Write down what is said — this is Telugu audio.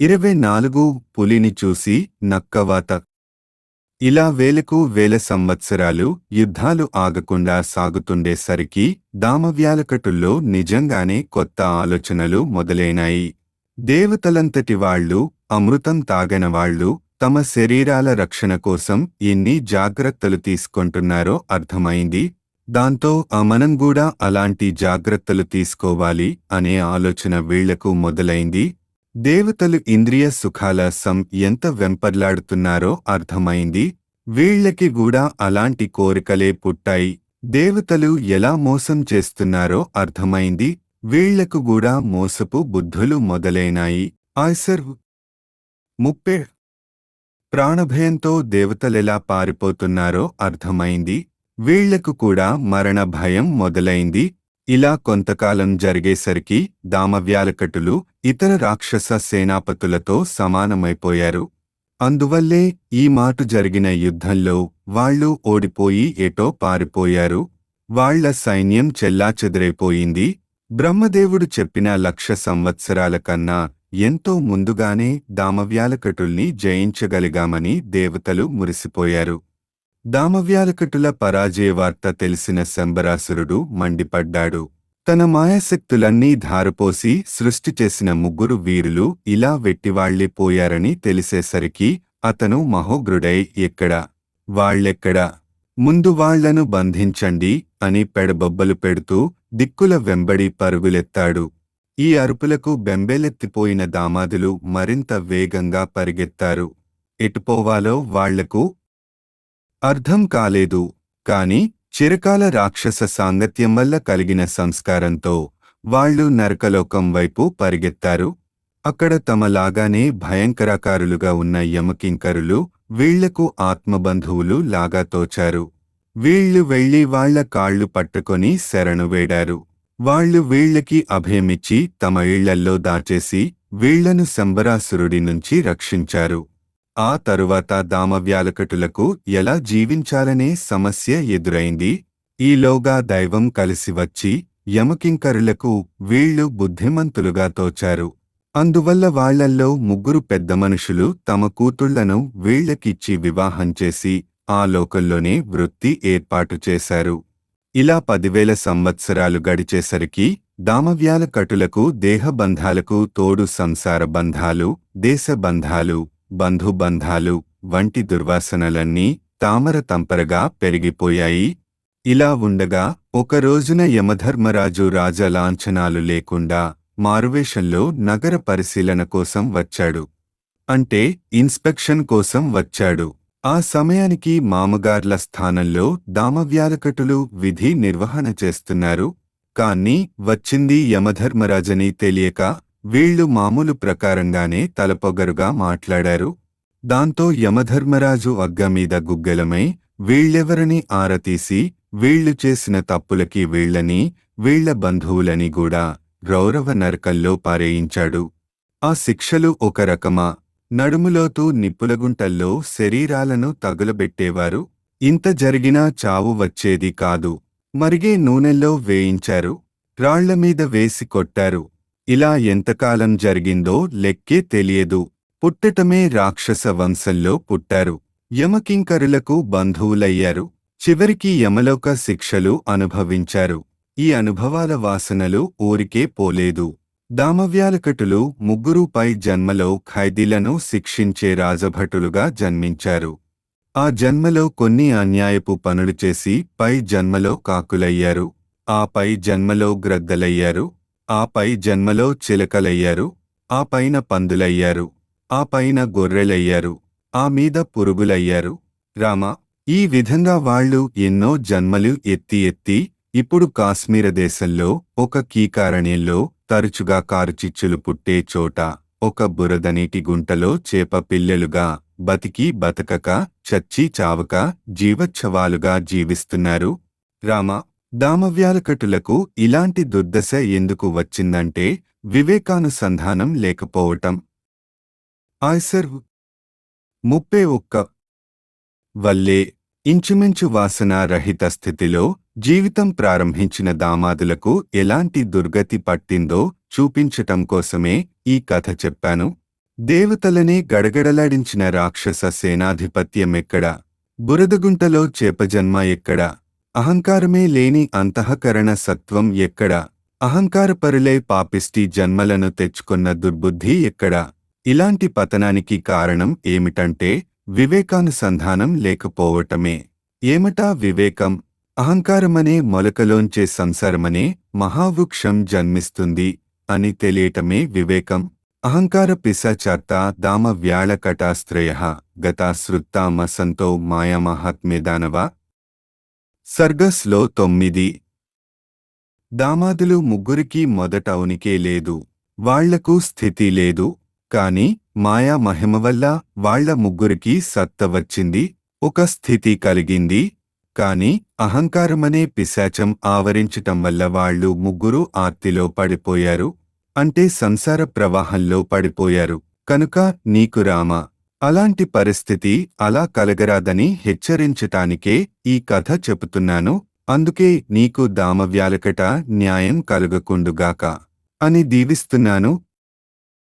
ఇరవై నాలుగు పులిని చూసి నక్కవాత ఇలా వేలకు వేల సంవత్సరాలు యుద్ధాలు ఆగకుండా సాగుతుండేసరికి దామవ్యాలకటుల్లో నిజంగానే కొత్త ఆలోచనలు మొదలైనాయి దేవతలంతటి వాళ్ళు అమృతం తాగనవాళ్లు తమ శరీరాల రక్షణ కోసం ఎన్ని జాగ్రత్తలు తీసుకుంటున్నారో అర్థమైంది దాంతో ఆ మనం కూడా అలాంటి జాగ్రత్తలు తీసుకోవాలి అనే ఆలోచన వీళ్లకు మొదలైంది దేవతలు ఇంద్రియ సుఖాల సం ఎంత వెంపర్లాడుతున్నారో అర్థమైంది వీళ్ళకి కూడా అలాంటి కోరికలే పుట్టాయి దేవతలు ఎలా మోసం చేస్తున్నారో అర్థమైంది వీళ్లకు కూడా మోసపు బుద్ధులు మొదలైనాయి ఆయ్సర్ ముప్పే ప్రాణభయంతో దేవతలెలా పారిపోతున్నారో అర్థమైంది వీళ్లకు కూడా మరణ భయం మొదలైంది ఇలా కొంతకాలం జరిగేసరికి దామవ్యాలకటులు ఇతర రాక్షస సేనాపతులతో సమానమైపోయారు అందువల్లే ఈ మాటు జరిగిన యుద్ధంలో వాళ్ళు ఓడిపోయి ఎటో పారిపోయారు వాళ్ల సైన్యం చెల్లాచెదరైపోయింది బ్రహ్మదేవుడు చెప్పిన లక్ష సంవత్సరాల కన్నా ఎంతో ముందుగానే దామవ్యాలకటుల్ని జయించగలిగామని దేవతలు మురిసిపోయారు దామవ్యాలకటుల పరాజయ వార్త తెలిసిన శంబరాసురుడు మండిపడ్డాడు తన మాయాశక్తులన్నీ ధారపోసి సృష్టి చేసిన ముగ్గురు వీరులు ఇలా వెట్టివాళ్లే పోయారని తెలిసేసరికి అతను మహోగ్రుడై ఎక్కడా వాళ్ళెక్కడా ముందు వాళ్లను బంధించండి అని పెడబొబ్బలు పెడుతూ దిక్కుల వెంబడి పరుగులెత్తాడు ఈ అరుపులకు బెంబేలెత్తిపోయిన దామాదులు మరింత వేగంగా పరిగెత్తారు ఎటుపోవాలో వాళ్లకు అర్థం కాలేదు కాని చిరకాల రాక్షస సాంగత్యం వల్ల కలిగిన సంస్కారంతో వాళ్ళు నరకలోకం వైపు పరిగెత్తారు అక్కడ తమలాగానే భయంకరాకారులుగా ఉన్న యమకింకరులు వీళ్లకు ఆత్మబంధువులు లాగా తోచారు వీళ్లు వెళ్లి వాళ్ల కాళ్లు పట్టుకొని శరణు వేడారు వాళ్ళు వీళ్లకి అభయమిచ్చి తమ ఇళ్లల్లో దాచేసి వీళ్లను శంబరాసురుడి నుంచి రక్షించారు ఆ తరువాత దామవ్యాలకటులకు ఎలా జీవించాలనే సమస్య ఎదురైంది ఈలోగా దైవం కలిసి వచ్చి యమకింకరులకు వీళ్లు బుద్ధిమంతులుగా తోచారు అందువల్ల వాళ్లల్లో ముగ్గురు పెద్ద మనుషులు తమ కూతుళ్లను వీళ్లకిచ్చి వివాహం చేసి ఆ లోకంలోనే వృత్తి ఏర్పాటు చేశారు ఇలా పదివేల సంవత్సరాలు గడిచేసరికి దామవ్యాల కటులకు దేహబంధాలకు తోడు సంసార బంధాలు దేశబంధాలు బంధుబంధాలు వంటి దుర్వాసనలన్నీ తామర తంపరగా పెరిగిపోయాయి ఇలా ఉండగా ఒక రోజున యమధర్మరాజు రాజలాంఛనాలు లేకుండా మారువేషంలో నగర పరిశీలన కోసం వచ్చాడు అంటే ఇన్స్పెక్షన్ కోసం వచ్చాడు ఆ సమయానికి మామగార్ల స్థానంలో దామవ్యాలకటులు విధి నిర్వహణ చేస్తున్నారు కాన్ని వచ్చింది యమధర్మరాజని తెలియక వీళ్లు మామూలు ప్రకారంగానే తలపొగరుగా మాట్లాడారు దాంతో యమధర్మరాజు అగ్గమీద గుగ్గెలమై వీళ్ళెవరని ఆరతీసి వీళ్లు చేసిన తప్పులకి వీళ్ళని వీళ్ల బంధువులని కూడా రౌరవ నరకంలో పారేయించాడు ఆ శిక్షలు ఒక రకమా నడుములోతూ నిప్పులగుంటల్లో శరీరాలను తగులబెట్టేవారు ఇంత జరిగినా చావు వచ్చేది కాదు మరిగే నూనెల్లో వేయించారు రాళ్లమీద వేసి కొట్టారు ఇలా ఎంతకాలం జరిగిందో లెక్కే తెలియదు పుట్టటమే రాక్షస వంశంలో పుట్టారు యమకింకరులకు బంధువులయ్యారు చివరికి యమలోక శిక్షలు అనుభవించారు ఈ అనుభవాల వాసనలు ఊరికే పోలేదు దామవ్యాలకటులు ముగ్గురు పై జన్మలో ఖైదీలను శిక్షించే రాజభటులుగా జన్మించారు ఆ జన్మలో కొన్ని అన్యాయపు పనులు చేసి పై జన్మలో కాకులయ్యారు ఆ పై జన్మలో గ్రద్దలయ్యారు ఆ పై జన్మలో చిలకలయ్యారు ఆ పైన పందులయ్యారు ఆ పైన గొర్రెలయ్యారు ఆ మీద పురుగులయ్యారు రామ ఈ విధంగా వాళ్ళు ఎన్నో జన్మలు ఎత్తి ఎత్తి ఇప్పుడు కాశ్మీర దేశంలో ఒక కీకారణ్యంలో తరచుగా కారుచిచ్చులు పుట్టే చోట ఒక బురదనీటి గుంటలో చేప పిల్లలుగా బతికి బతకక చచ్చి చావక జీవచ్ఛవాలుగా జీవిస్తున్నారు రామ దామవ్యాలకటులకు ఇలాంటి దుర్దశ ఎందుకు వచ్చిందంటే వివేకానుసంధానం లేకపోవటం ఆయ్సర్ ముప్పే ఒక్క వల్లే ఇంచుమించు వాసన రహిత స్థితిలో జీవితం ప్రారంభించిన దామాదులకు ఎలాంటి దుర్గతి పట్టిందో చూపించటం కోసమే ఈ కథ చెప్పాను దేవతలనే గడగడలాడించిన రాక్షస సేనాధిపత్యమెక్కడ బురదగుంటలో చేపజన్మ ఎక్కడ అహంకారమే లేని అంతఃకరణ సత్వం ఎక్కడ అహంకారపరులై పాపిష్టి జన్మలను తెచ్చుకున్న దుర్బుద్ధి ఎక్కడ ఇలాంటి పతనానికి కారణం ఏమిటంటే వివేకానుసంధానం లేకపోవటమే ఏమటా వివేకం అహంకారమనే మొలకలోంచే సంసారమనే మహావృక్షం జన్మిస్తుంది అని తెలియటమే వివేకం అహంకార పిశాచార్త దామ వ్యాళకటాశ్రయ గతాశ్రుత్తామ సంతో మాయామహాత్మ్యదానవ సర్గస్లో తొమ్మిది దామాదులు ముగ్గురికి మొదట ఉనికే లేదు వాళ్లకు స్థితి లేదు కాని మాయా మహిమ వల్ల వాళ్ల ముగ్గురికి సత్త వచ్చింది ఒక స్థితి కలిగింది కాని అహంకారమనే పిశాచం ఆవరించటం వల్ల వాళ్ళు ముగ్గురు ఆర్తిలో పడిపోయారు అంటే సంసార ప్రవాహంలో పడిపోయారు కనుక నీకు రామ అలాంటి పరిస్థితి అలా కలగరాదని హెచ్చరించటానికే ఈ కథ చెబుతున్నాను అందుకే నీకు దామవ్యాలకట న్యాయం కలుగకుండుగాక అని దీవిస్తున్నాను